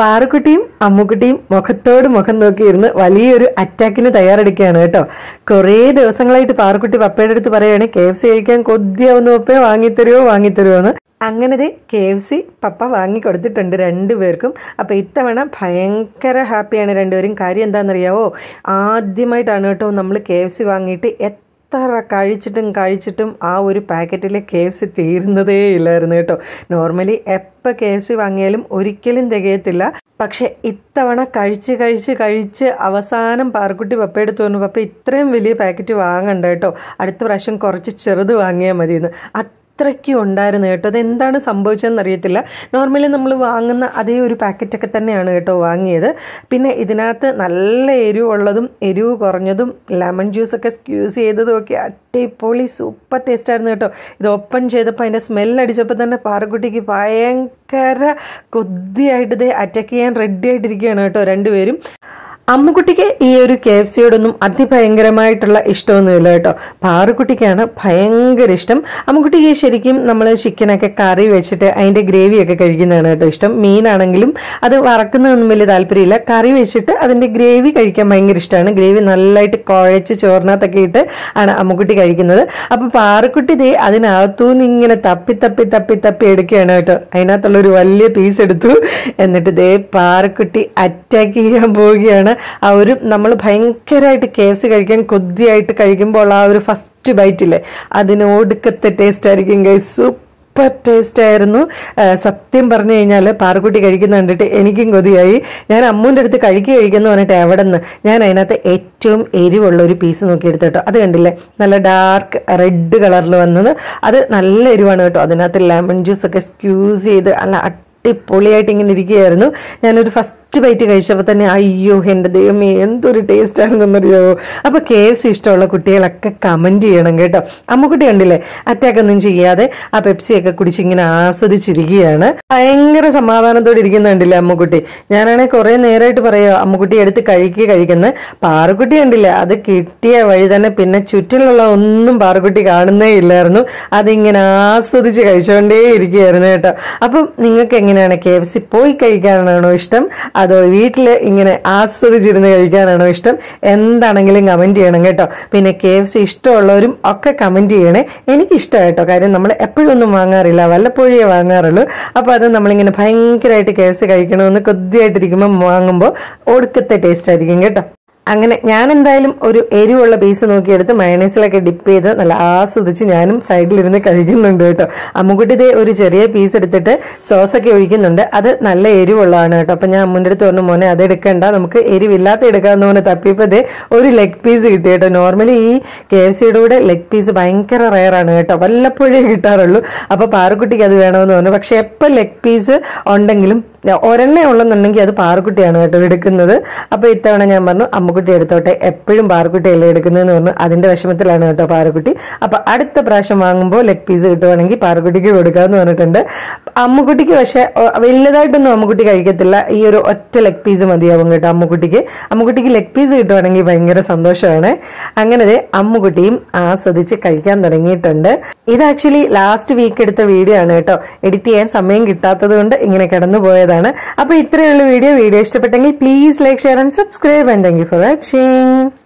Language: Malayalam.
പാറുക്കുട്ടിയും അമ്മുക്കുട്ടിയും മുഖത്തോട് മുഖം നോക്കിയിരുന്ന് വലിയൊരു അറ്റാക്കിന് തയ്യാറെടുക്കുകയാണ് കേട്ടോ കുറേ ദിവസങ്ങളായിട്ട് പാറുക്കുട്ടി പപ്പയുടെ അടുത്ത് പറയുകയാണ് കെ എഫ് സി കഴിക്കാൻ കൊതിയാവുന്ന പപ്പയെ വാങ്ങിത്തരുമോ വാങ്ങിത്തരുമോ എന്ന് അങ്ങനത്തെ കെ എഫ് സി പപ്പ വാങ്ങിക്കൊടുത്തിട്ടുണ്ട് രണ്ടുപേർക്കും അപ്പോൾ ഇത്തവണ ഭയങ്കര ഹാപ്പിയാണ് രണ്ടുപേരും കാര്യം എന്താണെന്നറിയാവോ ആദ്യമായിട്ടാണ് കേട്ടോ നമ്മൾ കെ എഫ് സി വാങ്ങിയിട്ട് എത്ര കഴിച്ചിട്ടും കഴിച്ചിട്ടും ആ ഒരു പാക്കറ്റിലെ കെ എഫ് സി തീരുന്നതേ ഇല്ലായിരുന്നു കേട്ടോ നോർമലി എപ്പോൾ കെ എഫ് സി വാങ്ങിയാലും ഒരിക്കലും തികയത്തില്ല പക്ഷെ ഇത്തവണ കഴിച്ച് കഴിച്ച് കഴിച്ച് അവസാനം പാർക്കുട്ടി പപ്പയെടുത്ത് പറഞ്ഞു പപ്പ ഇത്രയും വലിയ പാക്കറ്റ് വാങ്ങണ്ട കേട്ടോ അടുത്ത പ്രാവശ്യം കുറച്ച് ചെറുത് വാങ്ങിയാൽ മതിയെന്ന് അത്രയ്ക്കും ഉണ്ടായിരുന്നു കേട്ടോ അതെന്താണ് സംഭവിച്ചതെന്ന് അറിയത്തില്ല നോർമലി നമ്മൾ വാങ്ങുന്ന അതേ ഒരു പാക്കറ്റൊക്കെ തന്നെയാണ് കേട്ടോ വാങ്ങിയത് പിന്നെ ഇതിനകത്ത് നല്ല എരിവുള്ളതും എരിവ് കുറഞ്ഞതും ലെമൺ ജ്യൂസൊക്കെ സ്ക്യൂസ് ചെയ്തതും ഒക്കെ അടിപൊളി സൂപ്പർ ടേസ്റ്റായിരുന്നു കേട്ടോ ഇത് ഓപ്പൺ ചെയ്തപ്പോൾ അതിൻ്റെ സ്മെല്ലടിച്ചപ്പോൾ തന്നെ പാറക്കുട്ടിക്ക് ഭയങ്കര കൊതിയായിട്ട് ഇത് അറ്റാക്ക് ചെയ്യാൻ റെഡി ആയിട്ടിരിക്കുകയാണ് കേട്ടോ രണ്ടുപേരും അമ്മുക്കുട്ടിക്ക് ഈ ഒരു കെ എഫ് സിയോടൊന്നും അതിഭയങ്കരമായിട്ടുള്ള ഇഷ്ടമൊന്നുമില്ല കേട്ടോ പാറുക്കുട്ടിക്കാണ് ഭയങ്കര ഇഷ്ടം അമ്മുക്കുട്ടിക്ക് ശരിക്കും നമ്മൾ ചിക്കനൊക്കെ കറി വെച്ചിട്ട് അതിൻ്റെ ഗ്രേവിയൊക്കെ കഴിക്കുന്നതാണ് കേട്ടോ ഇഷ്ടം മീനാണെങ്കിലും അത് വറക്കുന്നതൊന്നും വലിയ താല്പര്യമില്ല കറി വെച്ചിട്ട് അതിൻ്റെ ഗ്രേവി കഴിക്കാൻ ഭയങ്കര ഇഷ്ടമാണ് ഗ്രേവി നല്ലതായിട്ട് കുഴച്ച് ചോറിനകത്തൊക്കെ ഇട്ട് ആണ് അമ്മുക്കുട്ടി കഴിക്കുന്നത് അപ്പോൾ പാറുക്കുട്ടി ദേ അതിനകത്തുനിന്ന് ഇങ്ങനെ തപ്പി തപ്പി തപ്പി തപ്പി എടുക്കുകയാണ് കേട്ടോ അതിനകത്തുള്ള ഒരു വലിയ പീസ് എടുത്തു എന്നിട്ട് ദേ പാറുക്കുട്ടി അറ്റാക്ക് ചെയ്യാൻ പോവുകയാണ് ആ ഒരു നമ്മൾ ഭയങ്കരമായിട്ട് കെ എഫ് സി കഴിക്കാൻ കൊതിയായിട്ട് കഴിക്കുമ്പോൾ ആ ഒരു ഫസ്റ്റ് ബൈറ്റില്ലേ അതിന് ഒടുക്കത്തെ ടേസ്റ്റ് ആയിരിക്കും ഗൈസ് സൂപ്പർ ടേസ്റ്റ് ആയിരുന്നു ആ, സത്യം പറഞ്ഞു കഴിഞ്ഞാൽ പാറക്കുട്ടി കഴിക്കുന്ന കണ്ടിട്ട് എനിക്കും കൊതിയായി ഞാൻ അമ്മൂൻ്റെ അടുത്ത് കഴിക്കുക കഴിക്കുന്നു പറഞ്ഞിട്ട് എവിടെ നിന്ന് ഞാൻ അതിനകത്ത് ഏറ്റവും എരിവുള്ള ഒരു പീസ് നോക്കി എടുത്തു കേട്ടോ അത് കണ്ടില്ലേ നല്ല ഡാർക്ക് റെഡ് കളറിൽ വന്നത് അത് നല്ല എരിവാണ് കേട്ടോ അതിനകത്ത് ലെമൺ ജ്യൂസ് ഒക്കെ സ്ക്യൂസ് ചെയ്ത് നല്ല അടിപൊളിയായിട്ട് ഇങ്ങനെ ഇരിക്കുകയായിരുന്നു ഞാനൊരു ഫസ്റ്റ് ബൈറ്റ് കഴിച്ചപ്പോൾ തന്നെ അയ്യോ എൻ്റെ ദൈവമേ എന്തൊരു ടേസ്റ്റ് ആയിരുന്നെന്നറിയാമോ അപ്പോൾ കെ എഫ് സി ഇഷ്ടമുള്ള കുട്ടികളൊക്കെ കമൻറ്റ് ചെയ്യണം കേട്ടോ അമ്മുക്കുട്ടി കണ്ടില്ലേ അറ്റാക്ക് ഒന്നും ചെയ്യാതെ ആ പെപ്സിയൊക്കെ കുടിച്ച് ഇങ്ങനെ ആസ്വദിച്ചിരിക്കുകയാണ് ഭയങ്കര സമാധാനത്തോടെ ഇരിക്കുന്ന കണ്ടില്ലേ അമ്മുക്കുട്ടി ഞാനാണെങ്കിൽ കുറേ നേരമായിട്ട് പറയുക അമ്മുക്കുട്ടി എടുത്ത് കഴിക്കുക കഴിക്കുന്നത് പാറുക്കുട്ടി കണ്ടില്ലേ അത് കിട്ടിയ വഴി തന്നെ പിന്നെ ചുറ്റിലുള്ള ഒന്നും പാറുക്കുട്ടി കാണുന്നേ ഇല്ലായിരുന്നു അതിങ്ങനെ ആസ്വദിച്ച് കഴിച്ചുകൊണ്ടേ ഇരിക്കുകയായിരുന്നു കേട്ടോ അപ്പം നിങ്ങൾക്ക് എങ്ങനെയാണ് കെ എഫ് സി പോയി കഴിക്കാനാണോ ഇഷ്ടം അതോ വീട്ടിൽ ഇങ്ങനെ ആസ്വദിച്ചിരുന്ന് കഴിക്കാനാണോ ഇഷ്ടം എന്താണെങ്കിലും കമൻറ്റ് ചെയ്യണം കേട്ടോ പിന്നെ കെ എഫ് സി ഇഷ്ടമുള്ളവരും ഒക്കെ കമൻറ്റ് ചെയ്യണേ എനിക്ക് ഇഷ്ടമാണ് കേട്ടോ കാര്യം നമ്മൾ എപ്പോഴും ഒന്നും വാങ്ങാറില്ല വല്ലപ്പോഴേ വാങ്ങാറുള്ളൂ അപ്പോൾ അത് നമ്മളിങ്ങനെ ഭയങ്കരമായിട്ട് കെ എഫ് സി കഴിക്കണമെന്ന് കൊതിയായിട്ടിരിക്കുമ്പോൾ വാങ്ങുമ്പോൾ ഒടുക്കത്തെ ടേസ്റ്റ് ആയിരിക്കും കേട്ടോ അങ്ങനെ ഞാൻ എന്തായാലും ഒരു എരിവുള്ള പീസ് നോക്കിയെടുത്ത് മയണൈസിലൊക്കെ ഡിപ്പ് ചെയ്ത് നല്ല ആസ്വദിച്ച് ഞാനും സൈഡിലിരുന്ന് കഴിക്കുന്നുണ്ട് കേട്ടോ അമ്മുക്കുട്ടി ദേ ഒരു ചെറിയ പീസ് എടുത്തിട്ട് സോസൊക്കെ ഒഴിക്കുന്നുണ്ട് അത് നല്ല എരിവുള്ളതാണ് കേട്ടോ അപ്പം ഞാൻ അമ്മുൻ്റെ അടുത്ത് പറഞ്ഞു മോനെ അത് എടുക്കണ്ട നമുക്ക് എരിവില്ലാത്ത എടുക്കാമെന്ന് പറഞ്ഞ് തപ്പിയപ്പോൾ ദേ ഒരു ലെഗ് പീസ് കിട്ടി കേട്ടോ നോർമലി ഈ കെ എഫ് സിയുടെ കൂടെ ലെഗ് പീസ് ഭയങ്കര റയറാണ് കേട്ടോ വല്ലപ്പോഴേ കിട്ടാറുള്ളൂ അപ്പോൾ പാറുക്കുട്ടിക്ക് അത് വേണമെന്ന് പറഞ്ഞു പക്ഷെ എപ്പോൾ ലെഗ് പീസ് ഉണ്ടെങ്കിലും ഒരെണ്ണേ ഉള്ളെന്നുണ്ടെങ്കിൽ അത് പാറുക്കുട്ടിയാണ് കേട്ടോ എടുക്കുന്നത് അപ്പോൾ ഇത്തവണ ഞാൻ പറഞ്ഞു അമ്മുക്കുട്ടി എടുത്തോട്ടെ എപ്പോഴും പാറുക്കുട്ടിയല്ലേ എടുക്കുന്നതെന്ന് പറഞ്ഞു അതിൻ്റെ വിഷമത്തിലാണ് കേട്ടോ പാറുക്കുട്ടി അപ്പോൾ അടുത്ത പ്രാവശ്യം വാങ്ങുമ്പോൾ ലെഗ് പീസ് കിട്ടുവാണെങ്കിൽ പാറുക്കുട്ടിക്ക് കൊടുക്കാമെന്ന് പറഞ്ഞിട്ടുണ്ട് അമ്മുക്കുട്ടിക്ക് പക്ഷേ ഒ, വലുതായിട്ടൊന്നും അമ്മുക്കുട്ടി കഴിക്കത്തില്ല ഈ ഒരു ഒറ്റ ലെഗ് പീസ് മതിയാവും കേട്ടോ അമ്മുക്കുട്ടിക്ക് അമ്മുക്കുട്ടിക്ക് ലെഗ് പീസ് കിട്ടുവാണെങ്കിൽ ഭയങ്കര സന്തോഷമാണ് അങ്ങനെ ദേ അമ്മുക്കുട്ടിയും ആസ്വദിച്ച് കഴിക്കാൻ തുടങ്ങിയിട്ടുണ്ട് ഇത് ആക്ച്വലി ലാസ്റ്റ് വീക്ക് എടുത്ത വീഡിയോ ആണ് കേട്ടോ എഡിറ്റ് ചെയ്യാൻ സമയം കിട്ടാത്തത് കൊണ്ട് ഇങ്ങനെ കിടന്നു പോയതാണ് അപ്പോൾ ഇത്രയുള്ള വീഡിയോ വീഡിയോ ഇഷ്ടപ്പെട്ടെങ്കിൽ please like share and subscribe and thank you for watching